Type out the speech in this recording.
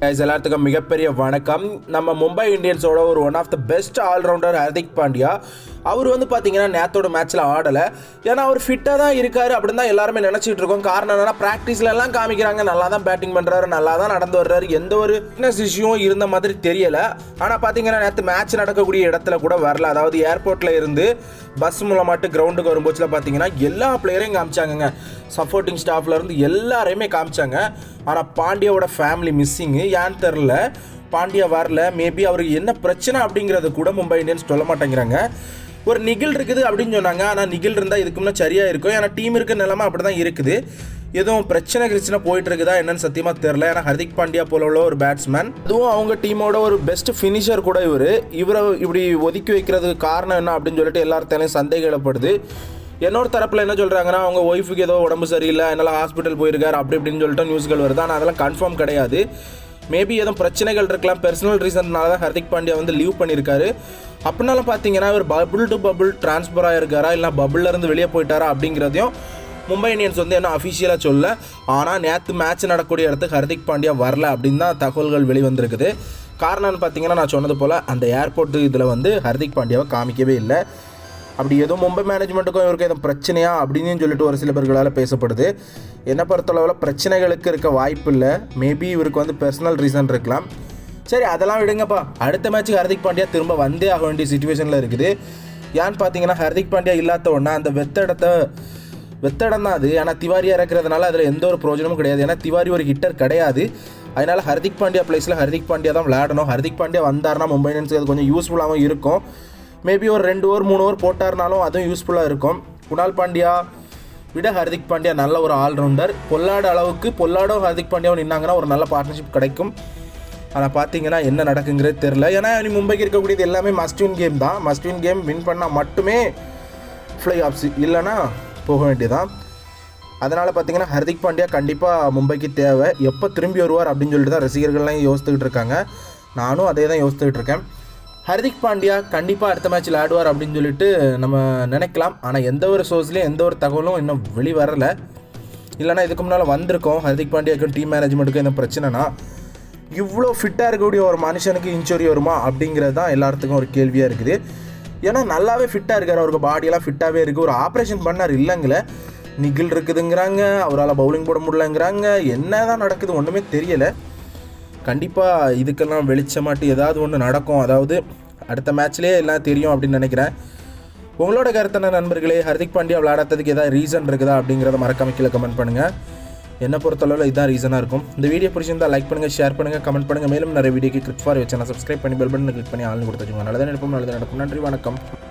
Guys, எல்லாத்துக்கும் மிகப்பெரிய வணக்கம் நம்ம மும்பை இந்தியன்ஸோட ஒரு one of the best allrounder Hardik Pandya அவர் வந்து பார்த்தீங்கன்னா நேத்தோட மேட்ச்சில் ஆடலை ஏன்னா அவர் ஃபிட்டாக தான் இருக்காரு அப்படின்னு தான் எல்லாருமே நினச்சிட்டு இருக்கோம் காரணம் என்னன்னா ப்ராக்டிஸ்ல எல்லாம் காமிக்கிறாங்க நல்லா தான் பேட்டிங் பண்ணுறாரு நல்லா தான் நடந்து வர்றாரு எந்த ஒரு ஃபிட்னஸ் இஷ்யூவும் இருந்த மாதிரி தெரியல ஆனால் பார்த்தீங்கன்னா நேற்று மேட்ச் நடக்கக்கூடிய இடத்துல கூட வரல அதாவது ஏர்போர்ட்டில் இருந்து பஸ் மூலமாட்டு கிரவுண்டுக்கு வரும்போதுல பார்த்தீங்கன்னா எல்லா பிளேயரையும் காமிச்சாங்கங்க சப்போர்ட்டிங் ஸ்டாஃப்ல இருந்து எல்லாரையுமே காமிச்சாங்க ஆனால் பாண்டியாவோட ஃபேமிலி மிஸ்ஸிங்கு ஏன்னு தெரில பாண்டியா வரல மேபி அவருக்கு என்ன பிரச்சனை அப்படிங்கிறது கூட மும்பை இந்தியன்ஸ் சொல்ல மாட்டேங்கிறாங்க ஒரு நிகில் இருக்குது அப்படின்னு சொன்னாங்க ஆனால் நிகில் இருந்தால் இதுக்கு முன்னே சரியாக இருக்கும் ஏன்னா டீம் இருக்க நிலமை அப்படி தான் இருக்குது எதுவும் பிரச்சனை கிருச்சினா போயிட்டு இருக்குதா என்னன்னு சத்தியமாக தெரில ஏன்னா ஹர்திக் பாண்டியா போல உள்ள ஒரு பேட்ஸ்மேன் அதுவும் அவங்க டீமோட ஒரு பெஸ்ட் ஃபினிஷர் கூட இவர் இவரை இப்படி ஒதுக்கி வைக்கிறதுக்கு காரணம் என்ன அப்படின்னு சொல்லிட்டு எல்லார்த்தாலையும் சந்தேகப்படுது என்னோட தரப்பில் என்ன சொல்கிறாங்கன்னா அவங்க ஒய்ஃபுக்கு ஏதோ உடம்பு சரியில்லை என்னால் ஹாஸ்பிட்டல் போயிருக்காரு அப்படி இப்படின்னு சொல்லிட்டு நியூஸ்கள் வருது ஆனால் அதெல்லாம் கன்ஃபார்ம் கிடையாது மேபி எதுவும் பிரச்சனைகள் இருக்கலாம் பர்சனல் ரீசன்னால தான் ஹர்திக் பாண்டியா வந்து லீவ் பண்ணியிருக்காரு அப்படின்னாலும் பார்த்தீங்கன்னா இவர் பபுள் டு பபுள் ட்ரான்ஸ்ஃபர் ஆகிருக்காரா இல்லை பபுள்ல இருந்து வெளியே போயிட்டாரா அப்படிங்கிறதையும் மும்பை இந்தியன்ஸ் வந்து என்ன அஃபிஷியலாக சொல்ல ஆனால் நேற்று மேட்ச் நடக்கக்கூடிய இடத்துக்கு ஹர்திக் பாண்டியா வரல அப்படின்னு தான் தகவல்கள் வெளிவந்திருக்குது காரணம்னு பார்த்தீங்கன்னா நான் சொன்னது போல் அந்த ஏர்போர்ட் இதில் வந்து ஹர்திக் பாண்டியாவை காமிக்கவே இல்லை அப்படி எதுவும் மும்பை மேனேஜ்மெண்ட்டுக்கும் இவருக்கு எதுவும் பிரச்சனையா அப்படின்னு சொல்லிட்டு ஒரு சில பேர்களால் பேசப்படுது என்னை பொறுத்தளவில் பிரச்சனைகளுக்கு இருக்க வாய்ப்பு இல்லை மேபி இவருக்கு வந்து பர்சனல் ரீசன் இருக்கலாம் சரி அதெல்லாம் விடுங்கப்பா அடுத்த மேட்ச்சுக்கு ஹர்திக் பாண்டியா திரும்ப வந்தே ஆக வேண்டிய சுச்சுவேஷனில் இருக்குது ஏன்னு பார்த்தீங்கன்னா ஹர்திக் பாண்டியா இல்லாத உடனே அந்த வெத்தடத்தை வெத்தடம் தான் அது ஆனால் திவாரியாக இருக்கிறதுனால அதில் எந்த ஒரு பிரயோஜனமும் கிடையாது ஏன்னா திவாரி ஒரு ஹிட்டர் கிடையாது அதனால ஹர்திக் பாண்டியா பிளேஸில் ஹர்திக் பாண்டியா தான் விளையாடணும் ஹர்திக் பாண்டியா வந்தார்னா மும்பை இந்தியன்ஸுக்கு அது கொஞ்சம் யூஸ்ஃபுல்லாகவும் இருக்கும் மேபி ஒரு ரெண்டு ஓவர் மூணு ஓவர் போட்டார்னாலும் அதுவும் யூஸ்ஃபுல்லாக இருக்கும் குணால் பாண்டியா விட ஹர்திக் பாண்டியா நல்ல ஒரு ஆல்ரவுண்டர் பொல்லாடு அளவுக்கு பொல்லாடும் ஹர்திக் பாண்டியாவும் நின்னாங்கன்னா ஒரு நல்ல பார்ட்னர்ஷிப் கிடைக்கும் ஆனால் பார்த்தீங்கன்னா என்ன நடக்குங்கிறது தெரில ஏன்னா இனி மும்பைக்கு இருக்கக்கூடியது எல்லாமே மஸ்ட் வின் கேம் தான் மஸ்ட் வின் கேம் வின் பண்ணால் மட்டுமே ஃப்ளை ஆப்ஸ் இல்லைன்னா போக வேண்டியதான் அதனால் பார்த்தீங்கன்னா ஹர்திக் பாண்டியா கண்டிப்பாக மும்பைக்கு தேவை எப்போ திரும்பி வருவார் அப்படின்னு சொல்லிட்டு தான் ரசிகர்கள்லாம் யோசித்துக்கிட்டு இருக்காங்க நானும் அதே தான் யோசித்துக்கிட்டு இருக்கேன் ஹர்திக் பாண்டியா கண்டிப்பாக அடுத்த மேட்ச்சில் ஆடுவார் அப்படின்னு சொல்லிட்டு நம்ம நினைக்கலாம் ஆனால் எந்த ஒரு சோர்ஸ்லேயும் எந்த ஒரு தகவலும் இன்னும் வெளி வரல இல்லைனா இதுக்கு முன்னால் வந்திருக்கோம் ஹர்திக் பாண்டியாக்கும் டீம் மேனேஜ்மெண்ட்டுக்கும் என்ன பிரச்சனைனா இவ்வளோ ஃபிட்டாக இருக்கக்கூடிய ஒரு மனுஷனுக்கு இன்ஜுரி வருமா அப்படிங்கிறது தான் எல்லாத்துக்கும் ஒரு கேள்வியாக இருக்குது ஏன்னா நல்லாவே ஃபிட்டாக இருக்கார் அவருக்கு பாடியெல்லாம் ஃபிட்டாகவே இருக்குது ஒரு ஆப்ரேஷன் பண்ணார் இல்லைங்களே நிகில் இருக்குதுங்கிறாங்க அவரால் பவுலிங் போட முடியலங்கிறாங்க என்ன தான் நடக்குது ஒன்றுமே தெரியலை கண்டிப்பாக இதுக்கெல்லாம் வெளிச்சமாட்டி ஏதாவது ஒன்று நடக்கும் அதாவது அடுத்த மேட்ச்லேயே எல்லாம் தெரியும் அப்படின்னு நினைக்கிறேன் உங்களோட கருத்தான நண்பர்களே ஹர்திக் பாண்டியா விளையாடாததுக்கு ஏதாவது ரீசன் இருக்குதா அப்படிங்கிறத மறக்காம கீழே கமெண்ட் பண்ணுங்கள் என்னை பொறுத்தளவில் இதுதான் ரீசனாக இருக்கும் இந்த வீடியோ பிடிச்சிருந்தா லைக் பண்ணுங்கள் ஷேர் பண்ணுங்கள் கமெண்ட் பண்ணுங்கள் மேலும் நிறைய வீடியோக்கு கிளிக் ஃபார் வச்சு நான் சப்ஸ்கிரைப் பண்ணி பெல் பட்டன் கிளிக் பண்ணி ஆள்னு கொடுத்துருங்க நல்லதாக நடக்கும் நல்லதாக நடக்கும் நன்றி வணக்கம்